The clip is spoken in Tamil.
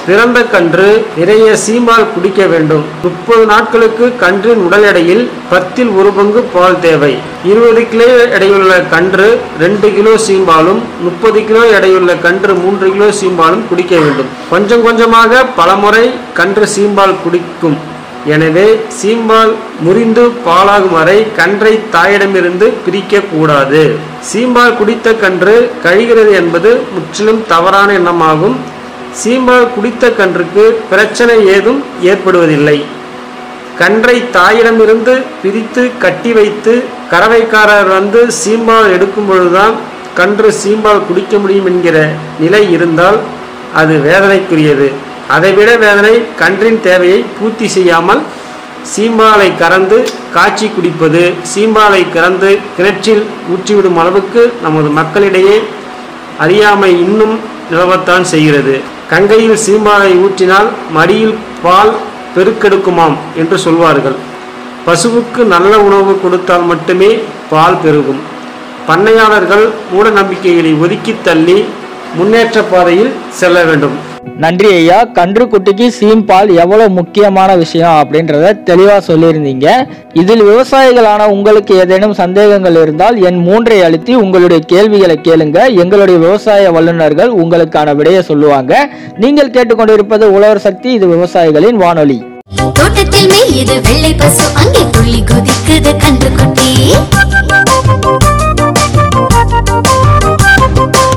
பிறந்த கன்று நிறைய சீம்பால் குடிக்க வேண்டும் முப்பது நாட்களுக்கு கன்றின் உடல் எடையில் பத்தில் ஒரு பங்கு பால் தேவை இருபது கிலோ எடையுள்ள கன்று ரெண்டு கிலோ சீம்பாலும் முப்பது கிலோ எடையுள்ள கன்று மூன்று கிலோ சீம்பாலும் குடிக்க வேண்டும் கொஞ்சம் கொஞ்சமாக பலமுறை கன்று சீம்பால் குடிக்கும் எனவே சீம்பால் முறிந்து பாலாகும் வரை கன்றை தாயிடமிருந்து பிரிக்க கூடாது சீம்பால் குடித்த கன்று கழிகிறது என்பது முற்றிலும் தவறான எண்ணமாகும் சீம்பால் குடித்த கன்றுக்கு பிரச்சனை ஏதும் ஏற்படுவதில்லை கன்றை தாயிடமிருந்து பிரித்து கட்டி வைத்து கறவைக்காரர் வந்து சீம்பால் எடுக்கும் பொழுதுதான் கன்று சீம்பால் குடிக்க முடியும் என்கிற நிலை இருந்தால் அது வேதனைக்குரியது அதைவிட வேதனை கன்றின் தேவையை பூர்த்தி செய்யாமல் சீம்பாலை கறந்து காய்ச்சி குடிப்பது சீம்பாலை கறந்து கிணற்றில் ஊற்றிவிடும் அளவுக்கு நமது மக்களிடையே அறியாமை இன்னும் நிலவத்தான் செய்கிறது கங்கையில் சீம்பாலை ஊற்றினால் மடியில் பால் பெருக்கெடுக்குமாம் என்று சொல்வார்கள் பசுவுக்கு நல்ல உணவு கொடுத்தால் மட்டுமே பால் பெருகும் பண்ணையாளர்கள் மூட நம்பிக்கைகளை ஒதுக்கி தள்ளி முன்னேற்ற பாதையில் செல்ல வேண்டும் நன்றி ஐயா கன்றுக்குட்டிக்கு சீம்பால் எவ்வளவு முக்கியமான விஷயம் அப்படின்றத தெளிவா சொல்லியிருந்தீங்க இதில் விவசாயிகளான உங்களுக்கு ஏதேனும் சந்தேகங்கள் இருந்தால் என் மூன்றை அழுத்தி உங்களுடைய கேள்விகளை கேளுங்க எங்களுடைய விவசாய வல்லுநர்கள் உங்களுக்கான விடையை சொல்லுவாங்க நீங்கள் கேட்டுக்கொண்டிருப்பது உழவர் சக்தி இது விவசாயிகளின் வானொலி தோட்டத்தில் மேயுது வெள்ளை பசு அங்கே துள்ளி குதிக்குது கன்று குட்டி